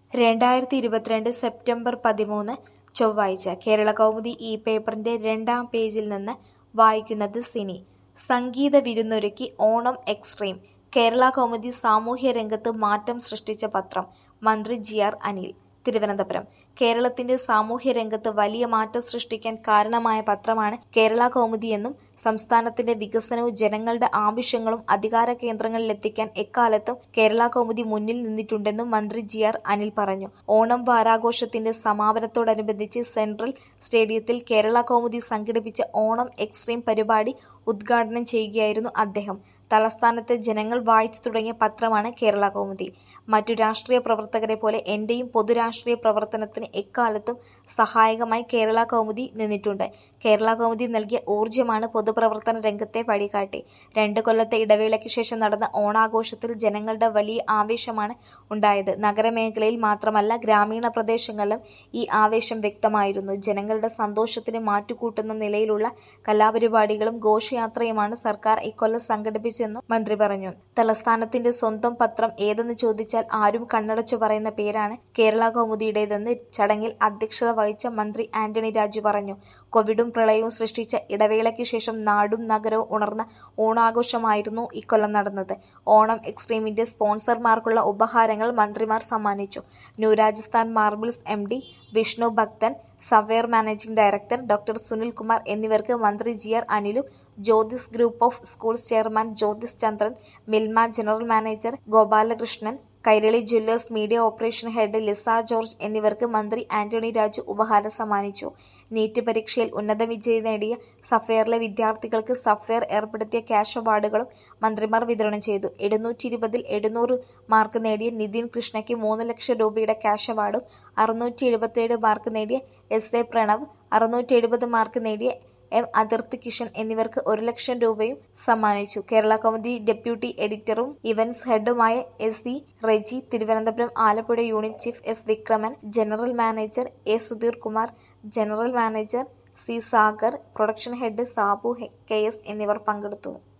രണ്ടായിരത്തി ഇരുപത്തിരണ്ട് സെപ്റ്റംബർ പതിമൂന്ന് ചൊവ്വാഴ്ച കേരളകൗമുദി ഈ പേപ്പറിന്റെ രണ്ടാം പേജിൽ നിന്ന് വായിക്കുന്നത് സിനി സംഗീത വിരുന്നൊരുക്കി ഓണം എക്സ്ട്രീം കേരള കൗമുദി സാമൂഹ്യ രംഗത്ത് മാറ്റം സൃഷ്ടിച്ച പത്രം മന്ത്രി ജി ആർ അനിൽ തിരുവനന്തപുരം കേരളത്തിന്റെ സാമൂഹ്യ രംഗത്ത് വലിയ മാറ്റം സൃഷ്ടിക്കാൻ കാരണമായ പത്രമാണ് കേരള കൗമുദിയെന്നും സംസ്ഥാനത്തിന്റെ വികസനവും ജനങ്ങളുടെ ആവശ്യങ്ങളും അധികാര കേന്ദ്രങ്ങളിലെത്തിക്കാൻ എക്കാലത്തും കേരള കൗമുദി മുന്നിൽ നിന്നിട്ടുണ്ടെന്നും മന്ത്രി ജി ആർ അനിൽ പറഞ്ഞു ഓണം വാരാഘോഷത്തിന്റെ സമാപനത്തോടനുബന്ധിച്ച് സെൻട്രൽ സ്റ്റേഡിയത്തിൽ കേരള കൗമുദി സംഘടിപ്പിച്ച ഓണം എക്സ്ട്രീം പരിപാടി ഉദ്ഘാടനം ചെയ്യുകയായിരുന്നു അദ്ദേഹം തലസ്ഥാനത്ത് ജനങ്ങൾ വായിച്ചു തുടങ്ങിയ പത്രമാണ് കേരള കൗമുദി മറ്റു രാഷ്ട്രീയ പ്രവർത്തകരെ പോലെ എന്റെയും പൊതുരാഷ്ട്രീയ പ്രവർത്തനത്തിന് എക്കാലത്തും സഹായകമായി കേരള കൗമുദി നിന്നിട്ടുണ്ട് കേരള കൗമുദി നൽകിയ ഊർജ്ജമാണ് പൊതുപ്രവർത്തന രംഗത്തെ വഴികാട്ടി രണ്ട് കൊല്ലത്തെ ഇടവേളയ്ക്ക് ശേഷം നടന്ന ഓണാഘോഷത്തിൽ ജനങ്ങളുടെ വലിയ ആവേശമാണ് ഉണ്ടായത് നഗരമേഖലയിൽ മാത്രമല്ല ഗ്രാമീണ പ്രദേശങ്ങളിലും ഈ ആവേശം വ്യക്തമായിരുന്നു ജനങ്ങളുടെ സന്തോഷത്തിന് മാറ്റുകൂട്ടുന്ന നിലയിലുള്ള കലാപരിപാടികളും ഘോഷയാത്രയുമാണ് സർക്കാർ ഇക്കൊല്ലം സംഘടിപ്പിച്ചതെന്നും മന്ത്രി പറഞ്ഞു തലസ്ഥാനത്തിന്റെ സ്വന്തം പത്രം ഏതെന്ന് ചോദിച്ചാൽ ആരും കണ്ണടച്ചു പറയുന്ന പേരാണ് കേരള കൗമുദിയുടേതെന്ന് ചടങ്ങിൽ അധ്യക്ഷത വഹിച്ച മന്ത്രി ആന്റണി രാജു പറഞ്ഞു കോവിഡും പ്രളയവും സൃഷ്ടിച്ച ഇടവേളയ്ക്ക് ശേഷം നാടും നഗരവും ഉണർന്ന ഓണാഘോഷമായിരുന്നു ഇക്കൊല്ലം നടന്നത് ഓണം എക്സ്ട്രീമിന്റെ സ്പോൺസർമാർക്കുള്ള ഉപഹാരങ്ങൾ മന്ത്രിമാർ സമ്മാനിച്ചു new Rajasthan marbles M D Vishnu Bhakthan സവേർ managing director doctor Sunil Kumar എന്നിവർക്ക് മന്ത്രി ജി ആർ അനിലും Jyothis group of schools chairman Jyothis Chandran Milma general manager Gopalakrishnan Kairali jewellers media operation head Lisa George എന്നിവർക്ക് മന്ത്രി ആന്റണി രാജു ഉപഹാരം സമ്മാനിച്ചു നീറ്റ് പരീക്ഷയിൽ ഉന്നത വിജയം നേടിയ സഫയറിലെ വിദ്യാർത്ഥികൾക്ക് സഫയർ ഏർപ്പെടുത്തിയ ക്യാഷ് അവാർഡുകളും മന്ത്രിമാർ വിതരണം ചെയ്തു എഴുന്നൂറ്റി ഇരുപതിൽ എഴുന്നൂറ് മാർക്ക് നേടിയ നിതിൻ കൃഷ്ണയ്ക്ക് മൂന്ന് ലക്ഷം രൂപയുടെ ക്യാഷ് അവാർഡും അറുന്നൂറ്റി എഴുപത്തിയേഴ് മാർക്ക് നേടിയ എസ് എ പ്രണവ് അറുന്നൂറ്റി എഴുപത് മാർക്ക് നേടിയ എം അതിർത്തി കിഷൻ എന്നിവർക്ക് ഒരു ലക്ഷം രൂപയും സമ്മാനിച്ചു കേരള കൗമുദി ഡെപ്യൂട്ടി എഡിറ്ററും ഇവന്റ്സ് ഹെഡുമായ S C Reji Thiruvananthapuram Alappuzha unit chief S Vikraman general manager A Sudheer Kumar general manager C Sagar production head Sabu K S എന്നിവർ പങ്കെടുത്തു